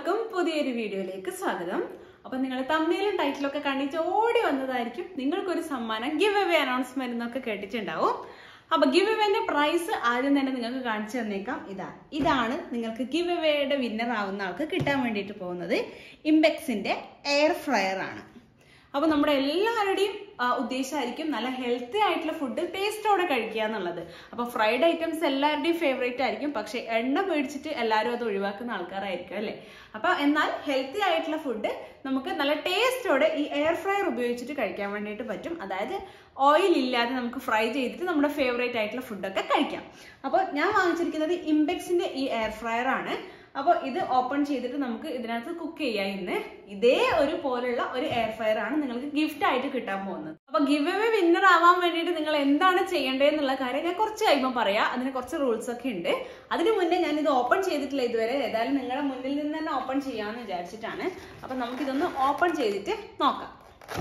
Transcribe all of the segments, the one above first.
എല്ലാവർക്കും പുതിയൊരു വീഡിയോയിലേക്ക് സ്വാഗതം അപ്പൊ നിങ്ങൾ തമ്മിലും ടൈറ്റിലൊക്കെ കണ്ടിച്ച് ഓടി വന്നതായിരിക്കും നിങ്ങൾക്കൊരു സമ്മാനം ഗിവ് അവേ അനൗൺസ്മെന്റ് എന്നൊക്കെ കേട്ടിട്ടുണ്ടാവും അപ്പൊ ഗിവ് അവേന്റെ പ്രൈസ് ആദ്യം തന്നെ നിങ്ങൾക്ക് കാണിച്ചു തന്നേക്കാം ഇതാ ഇതാണ് നിങ്ങൾക്ക് ഗിവ് അവേയുടെ വിന്നർ ആവുന്ന ആൾക്ക് കിട്ടാൻ വേണ്ടിയിട്ട് പോകുന്നത് ഇംബെക്സിന്റെ എയർ ഫ്രയർ ആണ് അപ്പൊ നമ്മുടെ എല്ലാവരുടെയും ആ, ഉദ്ദേശമായിരിക്കും നല്ല ഹെൽത്തി ആയിട്ടുള്ള ഫുഡ് ടേസ്റ്റോടെ കഴിക്കുക എന്നുള്ളത് അപ്പൊ ഫ്രൈഡ് ഐറ്റംസ് എല്ലാവരുടെയും ഫേവറേറ്റ് ആയിരിക്കും പക്ഷെ എണ്ണ മേടിച്ചിട്ട് എല്ലാവരും അത് ഒഴിവാക്കുന്ന ആൾക്കാരായിരിക്കും അല്ലേ അപ്പൊ എന്നാൽ ഹെൽത്തി ആയിട്ടുള്ള ഫുഡ് നമുക്ക് നല്ല ടേസ്റ്റോടെ ഈ എയർ ഫ്രയർ ഉപയോഗിച്ചിട്ട് കഴിക്കാൻ വേണ്ടിയിട്ട് പറ്റും അതായത് ഓയിൽ ഇല്ലാതെ നമുക്ക് ഫ്രൈ ചെയ്തിട്ട് നമ്മുടെ ഫേവറേറ്റ് ആയിട്ടുള്ള ഫുഡൊക്കെ കഴിക്കാം അപ്പോൾ ഞാൻ വാങ്ങിച്ചിരിക്കുന്നത് ഇംബെക്സിന്റെ ഈ എയർ ഫ്രയർ ആണ് അപ്പോൾ ഇത് ഓപ്പൺ ചെയ്തിട്ട് നമുക്ക് ഇതിനകത്ത് കുക്ക് ചെയ്യാം ഇന്ന് ഇതേ ഒരു പോലുള്ള ഒരു എയർ ഫ്രയർ ആണ് നിങ്ങൾക്ക് ഗിഫ്റ്റ് ആയിട്ട് കിട്ടാൻ പോകുന്നത് അപ്പൊ ഗിവ് അവേ വിന്നർ ആവാൻ വേണ്ടിയിട്ട് നിങ്ങൾ എന്താണ് ചെയ്യേണ്ടതെന്നുള്ള കാര്യം ഞാൻ കുറച്ച് കഴിയുമ്പോൾ പറയാം അതിന് കുറച്ച് റൂൾസ് ഒക്കെ ഉണ്ട് അതിന് മുന്നേ ഞാൻ ഇത് ഓപ്പൺ ചെയ്തിട്ടില്ല ഇതുവരെ ഏതായാലും നിങ്ങളുടെ മുന്നിൽ നിന്ന് തന്നെ ഓപ്പൺ ചെയ്യാമെന്ന് വിചാരിച്ചിട്ടാണ് അപ്പൊ നമുക്കിതൊന്ന് ഓപ്പൺ ചെയ്തിട്ട് നോക്കാം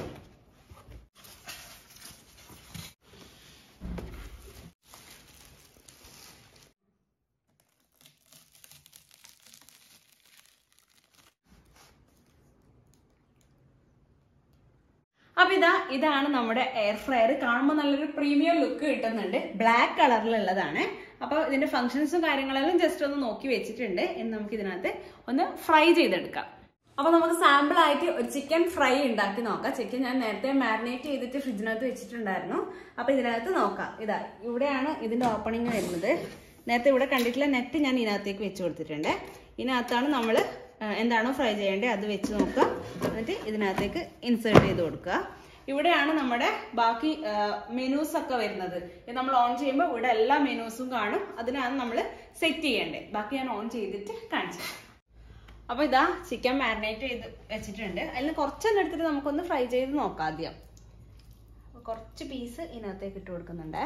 അപ്പൊ ഇതാ ഇതാണ് നമ്മുടെ എയർ ഫ്രയർ കാണുമ്പോൾ നല്ലൊരു പ്രീമിയം ലുക്ക് കിട്ടുന്നുണ്ട് ബ്ലാക്ക് കളറിലുള്ളതാണ് അപ്പൊ ഇതിന്റെ ഫങ്ഷൻസും കാര്യങ്ങളെല്ലാം ജസ്റ്റ് ഒന്ന് നോക്കി വെച്ചിട്ടുണ്ട് ഇനി നമുക്ക് ഇതിനകത്ത് ഒന്ന് ഫ്രൈ ചെയ്തെടുക്കാം അപ്പൊ നമുക്ക് സാമ്പിൾ ആയിട്ട് ഒരു ചിക്കൻ ഫ്രൈ ഉണ്ടാക്കി നോക്കാം ചിക്കൻ ഞാൻ നേരത്തെ മാരിനേറ്റ് ചെയ്തിട്ട് ഫ്രിഡ്ജിനകത്ത് വെച്ചിട്ടുണ്ടായിരുന്നു അപ്പൊ ഇതിനകത്ത് നോക്കാം ഇതാ ഇവിടെയാണ് ഇതിന്റെ ഓപ്പണിങ് വരുന്നത് നേരത്തെ ഇവിടെ കണ്ടിട്ടുള്ള നെറ്റ് ഞാൻ ഇതിനകത്തേക്ക് വെച്ച് കൊടുത്തിട്ടുണ്ട് ഇതിനകത്താണ് നമ്മൾ എന്താണോ ഫ്രൈ ചെയ്യേണ്ടത് അത് വെച്ച് നോക്കുക എന്നിട്ട് ഇതിനകത്തേക്ക് ഇൻസേർട്ട് ചെയ്ത് കൊടുക്കുക ഇവിടെയാണ് നമ്മുടെ ബാക്കി മെനൂസ് ഒക്കെ വരുന്നത് ഇത് നമ്മൾ ഓൺ ചെയ്യുമ്പോൾ ഇവിടെ എല്ലാ മെനൂസും കാണും അതിനാണ് നമ്മൾ സെറ്റ് ചെയ്യേണ്ടത് ബാക്കി ഞാൻ ഓൺ ചെയ്തിട്ട് കാണിച്ചു തരാം. അപ്പൊ ഇതാ ചിക്കൻ മാരിനേറ്റ് ചെയ്ത് വെച്ചിട്ടുണ്ട് അതിൽ കുറച്ചെണ്ണം എടുത്തിട്ട് നമുക്കൊന്ന് ഫ്രൈ ചെയ്ത് നോക്കാം ആദ്യം അപ്പൊ കുറച്ച് പീസ് ഇതിനകത്തേക്ക് ഇട്ട് കൊടുക്കുന്നുണ്ടേ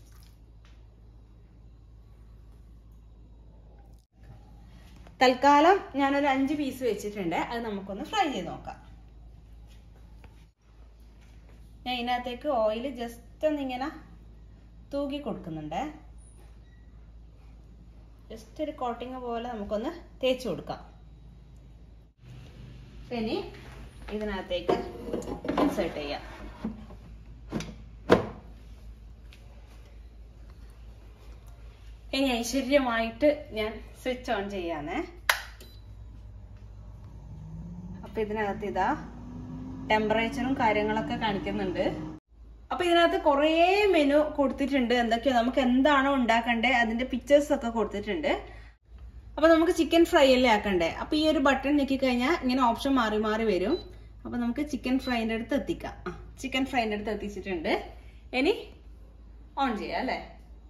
തൽക്കാലം ഞാനൊരു അഞ്ച് പീസ് വെച്ചിട്ടുണ്ട് അത് നമുക്കൊന്ന് ഫ്രൈ ചെയ്ത് നോക്കാം ഞാൻ ഇതിനകത്തേക്ക് ഓയിൽ ജസ്റ്റ് ഒന്നിങ്ങനെ തൂക്കി കൊടുക്കുന്നുണ്ട് ജസ്റ്റ് ഒരു കോട്ടിങ് പോലെ നമുക്കൊന്ന് തേച്ച് കൊടുക്കാം ഇനി ഇതിനകത്തേക്ക് ഇൻസേർട്ട് ചെയ്യാം ഇനി ഐശ്വര്യമായിട്ട് ഞാൻ സ്വിച്ച് ഓൺ ചെയ്യാന്നേ അപ്പൊ ഇതിനകത്ത് ഇതാ ടെമ്പറേച്ചറും കാര്യങ്ങളൊക്കെ കാണിക്കുന്നുണ്ട് അപ്പൊ ഇതിനകത്ത് കുറേ മെനു കൊടുത്തിട്ടുണ്ട് എന്തൊക്കെയോ നമുക്ക് എന്താണോ ഉണ്ടാക്കണ്ടേ അതിന്റെ പിക്ചേഴ്സ് ഒക്കെ കൊടുത്തിട്ടുണ്ട് അപ്പൊ നമുക്ക് ചിക്കൻ ഫ്രൈ അല്ലേ ആക്കണ്ടേ അപ്പൊ ഈ ഒരു ബട്ടൺ ഞെക്കി കഴിഞ്ഞാൽ ഇങ്ങനെ ഓപ്ഷൻ മാറി മാറി വരും അപ്പൊ നമുക്ക് ചിക്കൻ ഫ്രൈന്റെ അടുത്ത് എത്തിക്കാം ആ ചിക്കൻ ഫ്രൈന്റെ അടുത്ത് എത്തിച്ചിട്ടുണ്ട് ഇനി ഓൺ ചെയ്യാം അല്ലേ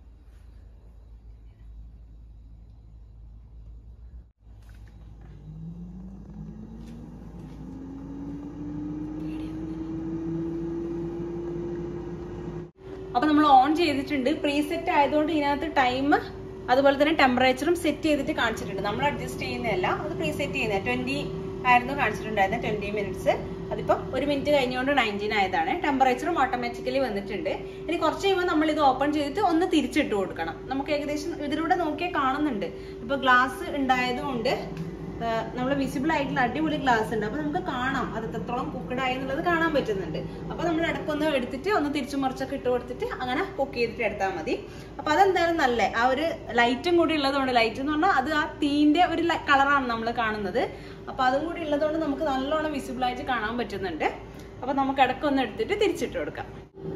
അപ്പൊ നമ്മൾ ഓൺ ചെയ്തിട്ടുണ്ട് പ്രീസെറ്റ് ആയതുകൊണ്ട് ഇതിനകത്ത് ടൈം അതുപോലെ തന്നെ ടെമ്പറേച്ചറും സെറ്റ് ചെയ്തിട്ട് കാണിച്ചിട്ടുണ്ട് നമ്മൾ അഡ്ജസ്റ്റ് ചെയ്യുന്നതല്ല അത് പ്രീസെറ്റ് ചെയ്യുന്നത് ട്വന്റി ആയിരുന്നു കാണിച്ചിട്ടുണ്ടായിരുന്നത് ട്വന്റി മിനിറ്റ്സ് അതിപ്പോ ഒരു മിനിറ്റ് കഴിഞ്ഞുകൊണ്ട് നയൻറ്റീൻ ആയതാണ് ടെമ്പറേച്ചറും ഓട്ടോമാറ്റിക്കലി വന്നിട്ടുണ്ട് ഇനി കുറച്ച് കഴിയുമ്പോൾ നമ്മൾ ഇത് ഓപ്പൺ ചെയ്തിട്ട് ഒന്ന് തിരിച്ചിട്ട് കൊടുക്കണം നമുക്ക് ഏകദേശം ഇതിലൂടെ നോക്കിയാൽ കാണുന്നുണ്ട് ഇപ്പൊ ഗ്ലാസ് ഉണ്ടായതുകൊണ്ട് നമ്മൾ വിസിബിൾ ആയിട്ടുള്ള അടിപൊളി ഗ്ലാസ് ഉണ്ട് അപ്പൊ നമുക്ക് കാണാം അത് എത്രത്തോളം കുക്കഡ് ആയി എന്നുള്ളത് കാണാൻ പറ്റുന്നുണ്ട് അപ്പൊ നമ്മൾ ഇടയ്ക്കൊന്ന് എടുത്തിട്ട് ഒന്ന് തിരിച്ചു മറിച്ചൊക്കെ ഇട്ട് കൊടുത്തിട്ട് അങ്ങനെ കുക്ക് ചെയ്തിട്ട് എടുത്താൽ മതി അപ്പൊ അതെന്തായാലും നല്ല ആ ഒരു ലൈറ്റും കൂടി ഉള്ളതുകൊണ്ട് ലൈറ്റ് എന്ന് പറഞ്ഞാൽ അത് ആ തീന്റെ ഒരു കളറാണ് നമ്മൾ കാണുന്നത് അപ്പൊ അതും കൂടി ഉള്ളതുകൊണ്ട് നമുക്ക് നല്ലോണം വിസിബിൾ ആയിട്ട് കാണാൻ പറ്റുന്നുണ്ട് അപ്പൊ നമുക്ക് ഇടയ്ക്കൊന്ന് എടുത്തിട്ട് തിരിച്ചിട്ട് കൊടുക്കാം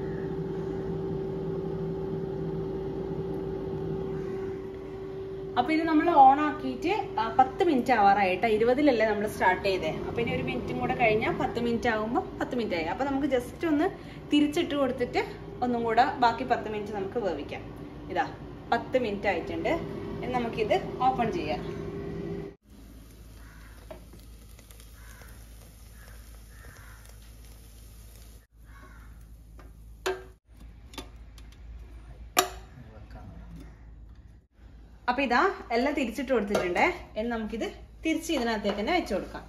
അപ്പൊ ഇത് നമ്മൾ ഓൺ ആക്കിയിട്ട് ആ, പത്ത് മിനിറ്റ് ആവാറായിട്ട് ഇരുപതിലല്ലേ നമ്മൾ സ്റ്റാർട്ട് ചെയ്തേ അപ്പൊ ഇനി ഒരു മിനിറ്റും കൂടെ കഴിഞ്ഞാൽ പത്ത് മിനിറ്റ് ആകുമ്പോൾ പത്ത് മിനിറ്റ് ആയി അപ്പൊ നമുക്ക് ജസ്റ്റ് ഒന്ന് തിരിച്ചിട്ട് കൊടുത്തിട്ട് ഒന്നും കൂടെ ബാക്കി പത്ത് മിനിറ്റ് നമുക്ക് വേവിക്കാം ഇതാ പത്ത് മിനിറ്റ് ആയിട്ടുണ്ട് ഇനി നമുക്കിത് ഓപ്പൺ ചെയ്യാം അപ്പൊ ഇതാ എല്ലാം തിരിച്ചിട്ട് കൊടുത്തിട്ടുണ്ട് ഇനി നമുക്കിത് തിരിച്ച് ഇതിനകത്തേക്ക് തന്നെ വെച്ചു കൊടുക്കാം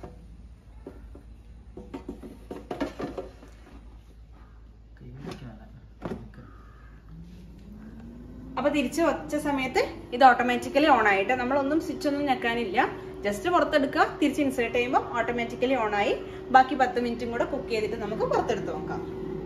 അപ്പൊ തിരിച്ച് വച്ച സമയത്ത് ഇത് ഓട്ടോമാറ്റിക്കലി ഓൺ ആയിട്ട് നമ്മളൊന്നും സ്വിച്ച് ഒന്നും ഞെക്കാനില്ല ജസ്റ്റ് പുറത്തെടുക്കുക തിരിച്ച് ഇൻസേർട്ട് ചെയ്യുമ്പോൾ ഓട്ടോമാറ്റിക്കലി ഓൺ ആയി ബാക്കി പത്ത് മിനിറ്റും കൂടെ കുക്ക് ചെയ്തിട്ട് നമുക്ക് പുറത്തെടുത്ത് നോക്കാം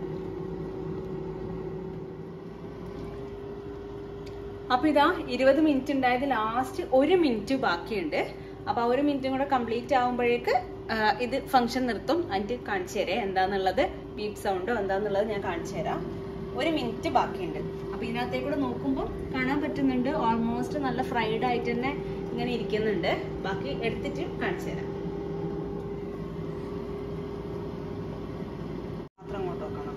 അപ്പൊ ഇതാ ഇരുപത് മിനിറ്റ് ഉണ്ടായത് ലാസ്റ്റ് ഒരു മിനിറ്റ് ബാക്കിയുണ്ട് അപ്പൊ ആ ഒരു മിനിറ്റും കൂടെ കംപ്ലീറ്റ് ആകുമ്പോഴേക്ക് ആ, ഇത് ഫംഗ്ഷൻ നിർത്തും എന്നിട്ട് കാണിച്ചു തരാം എന്താന്നുള്ളത് ബീപ്പ് സൗണ്ടോ എന്താന്നുള്ളത് ഞാൻ കാണിച്ചു തരാം ഒരു മിനിറ്റ് ബാക്കിയുണ്ട് അപ്പൊ ഇതിനകത്തേക്ക് കൂടെ നോക്കുമ്പോൾ കാണാൻ പറ്റുന്നുണ്ട് ഓൾമോസ്റ്റ് നല്ല ഫ്രൈഡ് ആയിട്ട് തന്നെ ഇങ്ങനെ ഇരിക്കുന്നുണ്ട് ബാക്കി എടുത്തിട്ട് കാണിച്ചു തരാം മാത്രം അങ്ങോട്ട് നോക്കണം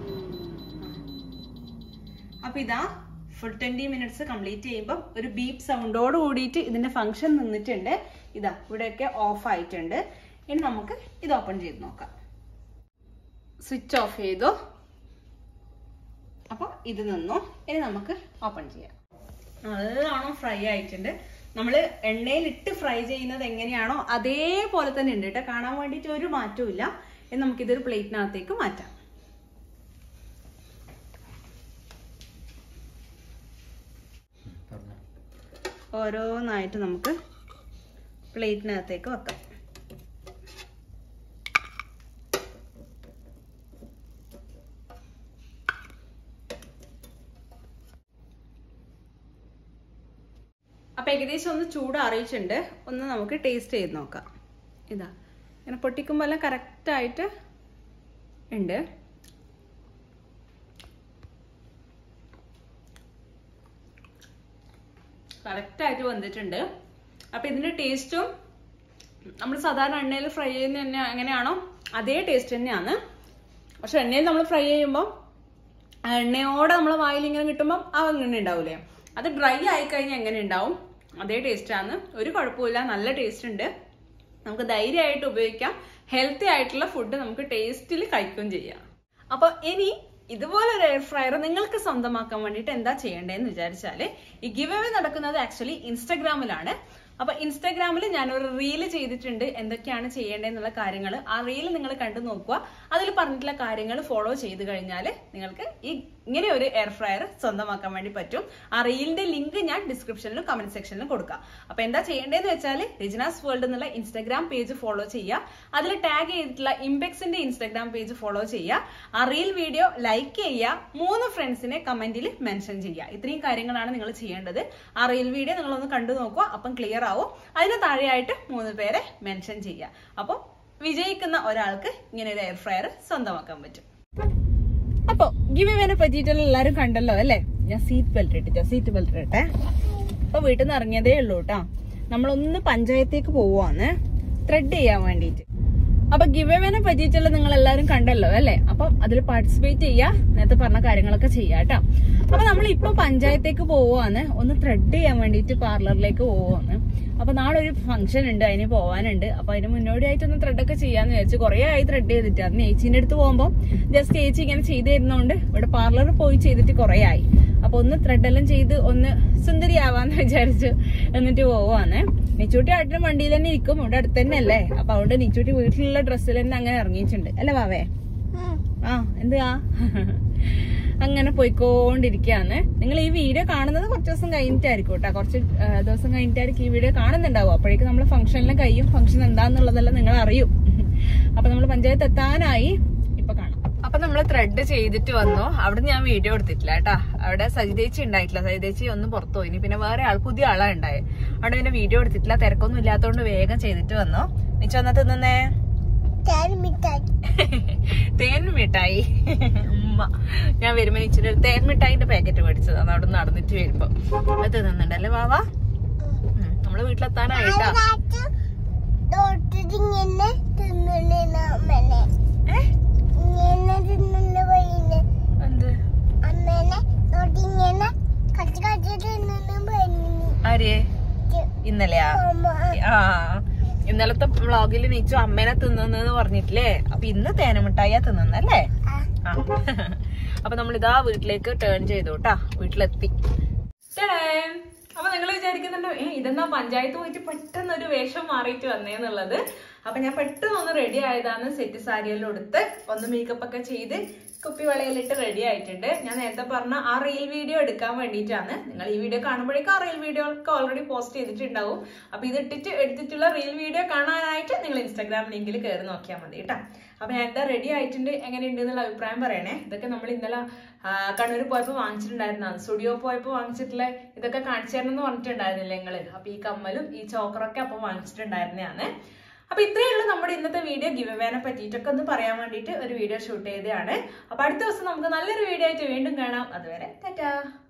അപ്പൊ ഇതാ ഫുൾ ട്വന്റി മിനിറ്റ്സ് കംപ്ലീറ്റ് ചെയ്യുമ്പോൾ ഒരു ബീപ്പ് സൗണ്ടോട് കൂടിയിട്ട് ഇതിന്റെ ഫംഗ്ഷൻ നിന്നിട്ടുണ്ട് ഇതാ ഇവിടെയൊക്കെ ഓഫ് ആയിട്ടുണ്ട് ഇനി നമുക്ക് ഇത് ഓപ്പൺ ചെയ്ത് നോക്കാം സ്വിച്ച് ഓഫ് ചെയ്തു അപ്പൊ ഇത് നിന്നു ഇനി നമുക്ക് ഓപ്പൺ ചെയ്യാം നല്ലോണം ഫ്രൈ ആയിട്ടുണ്ട് നമ്മൾ എണ്ണയിലിട്ട് ഫ്രൈ ചെയ്യുന്നത് എങ്ങനെയാണോ അതേപോലെ തന്നെ ഉണ്ട് കേട്ടോ കാണാൻ വേണ്ടിയിട്ട് ഒരു മാറ്റവും ഇല്ല ഇനി നമുക്കിതൊരു പ്ലേറ്റിനകത്തേക്ക് മാറ്റാം പറഞ്ഞോ ഓരോന്നായിട്ട് നമുക്ക് പ്ലേറ്റിനകത്തേക്ക് വെക്കാം അപ്പൊ ഏകദേശം ഒന്ന് ചൂട് അറിയിച്ചിട്ടുണ്ട് ഒന്ന് നമുക്ക് ടേസ്റ്റ് ചെയ്ത് നോക്കാം ഇതാ ഇങ്ങനെ പൊട്ടിക്കുമ്പോൾ എല്ലാം കറക്റ്റ് ആയിട്ട് ഉണ്ട് കറക്റ്റ് ആയിട്ട് വന്നിട്ടുണ്ട് അപ്പൊ ഇതിന്റെ ടേസ്റ്റും നമ്മൾ സാധാരണ എണ്ണയിൽ ഫ്രൈ ചെയ്യുന്ന തന്നെ എങ്ങനെയാണോ അതേ ടേസ്റ്റ് തന്നെയാണ് പക്ഷെ എണ്ണയിൽ നമ്മൾ ഫ്രൈ ചെയ്യുമ്പോൾ ആ എണ്ണയോടെ നമ്മളെ വായിൽ ഇങ്ങനെ കിട്ടുമ്പോൾ ആ അങ്ങനെ ഉണ്ടാവൂലേ അത് ഡ്രൈ ആയി കഴിഞ്ഞാൽ എങ്ങനെ ഉണ്ടാവും അതേ ടേസ്റ്റ് ആണ് ഒരു കുഴപ്പമില്ല നല്ല ടേസ്റ്റ് ഉണ്ട് നമുക്ക് ധൈര്യമായിട്ട് ഉപയോഗിക്കാം ഹെൽത്തി ആയിട്ടുള്ള ഫുഡ് നമുക്ക് ടേസ്റ്റിൽ കഴിക്കുകയും ചെയ്യാം അപ്പൊ ഇനി ഇതുപോലെ ഒരു എയർ ഫ്രയർ നിങ്ങൾക്ക് സ്വന്തമാക്കാൻ വേണ്ടിയിട്ട് എന്താ ചെയ്യേണ്ടതെന്ന് വിചാരിച്ചാല് ഈ ഗിവ് അവേ നടക്കുന്നത് ആക്ച്വലി ഇൻസ്റ്റാഗ്രാമിലാണ് അപ്പൊ ഇൻസ്റ്റാഗ്രാമിൽ ഞാനൊരു റീല് ചെയ്തിട്ടുണ്ട് എന്തൊക്കെയാണ് ചെയ്യേണ്ടതെന്നുള്ള കാര്യങ്ങൾ ആ റീല് നിങ്ങൾ കണ്ടു നോക്കുക അതിൽ പറഞ്ഞിട്ടുള്ള കാര്യങ്ങൾ ഫോളോ ചെയ്ത് കഴിഞ്ഞാൽ നിങ്ങൾക്ക് ഈ ഇങ്ങനെ ഒരു എയർ ഫ്രയർ സ്വന്തമാക്കാൻ വേണ്ടി പറ്റും ആ റീലിന്റെ ലിങ്ക് ഞാൻ ഡിസ്ക്രിപ്ഷനിലും കമന്റ് സെക്ഷനിലും കൊടുക്കാം അപ്പൊ എന്താ ചെയ്യേണ്ടതെന്ന് വെച്ചാൽ റിജിനാസ് വേൾഡ് എന്നുള്ള ഇൻസ്റ്റാഗ്രാം പേജ് ഫോളോ ചെയ്യുക അതിൽ ടാഗ് ചെയ്തിട്ടുള്ള ഇംപെക്സിന്റെ ഇൻസ്റ്റാഗ്രാം പേജ് ഫോളോ ചെയ്യുക ആ റീൽ വീഡിയോ ലൈക്ക് ചെയ്യുക മൂന്ന് ഫ്രണ്ട്സിനെ കമന്റിൽ മെൻഷൻ ചെയ്യുക ഇത്രയും കാര്യങ്ങളാണ് നിങ്ങൾ ചെയ്യേണ്ടത് ആ റീൽ വീഡിയോ നിങ്ങളൊന്ന് കണ്ടു നോക്കുക അപ്പം ക്ലിയർ ആവും അതിന് താഴെയായിട്ട് മൂന്ന് പേരെ മെൻഷൻ ചെയ്യുക അപ്പോൾ വിജയിക്കുന്ന ഒരാൾക്ക് ഇങ്ങനെ ഒരു എയർ ഫ്രയർ സ്വന്തമാക്കാൻ പറ്റും അപ്പൊ ഗിവ് ഇവനെ പറ്റിയിട്ടുള്ള എല്ലാരും കണ്ടല്ലോ അല്ലേ ഞാൻ സീറ്റ് ബെൽറ്റ് ഇട്ടിട്ടോ സീറ്റ് ബെൽറ്റ് ഇട്ടെ അപ്പൊ വീട്ടിൽ നിന്ന് ഇറങ്ങിയതേ ഉള്ളൂ കേട്ടാ നമ്മളൊന്ന് പഞ്ചായത്തേക്ക് പോവാന്ന് ത്രെഡ് ചെയ്യാൻ വേണ്ടിയിട്ട് അപ്പൊ ഗിവ് ഇവനെ പറ്റിയിട്ടുള്ള നിങ്ങൾ എല്ലാവരും കണ്ടല്ലോ അല്ലേ അപ്പൊ അതിൽ പാർട്ടിസിപ്പേറ്റ് ചെയ്യാ നേരത്തെ പറഞ്ഞ കാര്യങ്ങളൊക്കെ ചെയ്യാം കേട്ടോ അപ്പൊ നമ്മൾ ഇപ്പൊ പഞ്ചായത്തേക്ക് പോവാന്ന് ഒന്ന് ത്രെഡ് ചെയ്യാൻ വേണ്ടിയിട്ട് പാർലറിലേക്ക് പോവാന്ന് അപ്പൊ നാളെ ഒരു ഫംഗ്ഷൻ ഉണ്ട് അതിന് പോവാനുണ്ട് അപ്പൊ അതിന് മുന്നോടിയായിട്ട് ഒന്ന് ത്രെഡ് ഒക്കെ ചെയ്യാന്ന് വിചാരിച്ചു കുറെ ആയി ത്രെഡ് ചെയ്തിട്ട് അന്ന് ചേച്ചീന്റെ അടുത്ത് പോകുമ്പോൾ ജസ്റ്റ് ചേച്ചി ഇങ്ങനെ ചെയ്ത് തരുന്നോണ്ട് ഇവിടെ പാർലറിൽ പോയി ചെയ്തിട്ട് കുറെ ആയി അപ്പൊ ഒന്ന് ത്രെഡ് എല്ലാം ചെയ്ത് ഒന്ന് സുന്ദരി ആവാന്ന് വിചാരിച്ചു എന്നിട്ട് പോവാന്ന് നിച്ചൂട്ടി ആട്ടിന് വണ്ടിയിൽ തന്നെ ഇരിക്കും ഇവിടെ അടുത്ത് തന്നെ അല്ലേ അപ്പൊ അതുകൊണ്ട് നിച്ചൂട്ടി വീട്ടിലുള്ള ഡ്രസ്സിൽ തന്നെ അങ്ങനെ ഇറങ്ങിയിട്ടുണ്ട് അല്ലേ വാവേ ആ എന്തുവാ അങ്ങനെ പോയിക്കൊണ്ടിരിക്കുകയാണ് നിങ്ങൾ ഈ വീഡിയോ കാണുന്നത് കുറച്ച് ദിവസം കഴിഞ്ഞിട്ടായിരിക്കും കേട്ടോ കുറച്ച് ആ, ദിവസം കഴിഞ്ഞിട്ടായിരിക്കും ഈ വീഡിയോ കാണുന്നുണ്ടാവും അപ്പോഴേക്കും നമ്മൾ ഫംഗ്ഷനിലും കഴിയും ഫംഗ്ഷൻ എന്താന്നുള്ളതെല്ലാം നിങ്ങൾ അറിയും അപ്പൊ നമ്മൾ പഞ്ചായത്ത് എത്താനായി ഇപ്പൊ കാണാം അപ്പൊ നമ്മൾ ത്രെഡ് ചെയ്തിട്ട് വന്നു അവിടെ ഞാൻ വീഡിയോ എടുത്തിട്ടില്ല കേട്ടാ അവിടെ സജിതേച്ചി ഉണ്ടായിട്ടില്ല സജിതേച്ചി ഒന്ന് പുറത്തു പോയി ഇനി പിന്നെ വേറെ ആൾ പുതിയ ആളാ ഉണ്ടായത് അവിടെ പിന്നെ വീഡിയോ എടുത്തിട്ടില്ല തിരക്കൊന്നും ഇല്ലാത്തതുകൊണ്ട് വേഗം ചെയ്തിട്ട് വന്നു നിച്ച വന്നാ തിന്നുന്നേ തേൻ മിഠായി ഉമ്മ ഞാൻ വരുമ്പോ ഇച്ചിരി ഒരു തേൻ മിഠായിന്റെ പാക്കറ്റ് മേടിച്ചതാണ് അവിടെ നടന്നിട്ട് വരുമ്പോ അത് തിന്നുന്നുണ്ടല്ലേ വാവാ ഉം, നമ്മള് വീട്ടിലെത്താനായിട്ടാ ഏ? എന്ത് ആര് ഇന്നലെയാ ആ ഇന്നലത്തെ വ്ളോഗിൽ നീച്ചു അമ്മേനെ തിന്നുന്നെന്ന് പറഞ്ഞിട്ടില്ലേ അപ്പൊ ഇന്ന് തേനമിഠായിയാ തിന്നുന്നല്ലേ ആ അപ്പൊ നമ്മൾ ഇതാ വീട്ടിലേക്ക് ടേൺ ചെയ്തു കേട്ടാ വീട്ടിലെത്തി അപ്പൊ നിങ്ങൾ വിചാരിക്കുന്നുണ്ടോ ഏ ഇതെന്നാ പഞ്ചായത്ത് പോയിട്ട് പെട്ടെന്ന് ഒരു വേഷം മാറിയിട്ട് വന്നേന്നുള്ളത് അപ്പൊ ഞാൻ പെട്ടെന്ന് ഒന്ന് റെഡി ആയതാണ് സെറ്റ് സാരിയെല്ലാം എടുത്ത് ഒന്ന് മേക്കപ്പ് ഒക്കെ ചെയ്ത് കുപ്പി വളയിലിട്ട് റെഡി ആയിട്ടുണ്ട് ഞാൻ നേരത്തെ പറഞ്ഞ ആ റീൽ വീഡിയോ എടുക്കാൻ വേണ്ടിയിട്ടാണ് നിങ്ങൾ ഈ വീഡിയോ കാണുമ്പോഴേക്കും ആ റീൽ വീഡിയോ ഒക്കെ ഓൾറെഡി പോസ്റ്റ് ചെയ്തിട്ടുണ്ടാവും അപ്പൊ ഇത് ഇട്ടിട്ട് എടുത്തിട്ടുള്ള റീൽ വീഡിയോ കാണാനായിട്ട് നിങ്ങൾ ഇൻസ്റ്റാഗ്രാം ലിങ്കിൽ കയറി നോക്കിയാൽ മതി കേട്ടോ അപ്പൊ ഞാൻ എന്താ റെഡി ആയിട്ടുണ്ട് എങ്ങനെയുണ്ട് എന്നുള്ള അഭിപ്രായം പറയണേ ഇതൊക്കെ നമ്മൾ ഇന്നലെ ആ, കണ്ണൂർ പോയപ്പോൾ വാങ്ങിച്ചിട്ടുണ്ടായിരുന്നതാണ് സ്റ്റുഡിയോ പോയപ്പോൾ വാങ്ങിച്ചിട്ടുള്ള ഇതൊക്കെ കാണിച്ചു തരണം എന്ന് പറഞ്ഞിട്ടുണ്ടായിരുന്നില്ല നിങ്ങള് അപ്പൊ ഈ കമ്മലും ഈ ചോക്കറൊക്കെ അപ്പൊ വാങ്ങിച്ചിട്ടുണ്ടായിരുന്നതാണ് അപ്പൊ ഇത്രയേ ഉള്ളൂ നമ്മുടെ ഇന്നത്തെ വീഡിയോ ഗിവ് അവേനെ പറ്റിയിട്ടൊക്കെ ഒന്ന് പറയാൻ വേണ്ടിയിട്ട് ഒരു വീഡിയോ ഷൂട്ട് ചെയ്തതാണ് അപ്പൊ അടുത്ത ദിവസം നമുക്ക് നല്ലൊരു വീഡിയോ ആയിട്ട് വീണ്ടും കാണാം അതുവരെ ടാറ്റാ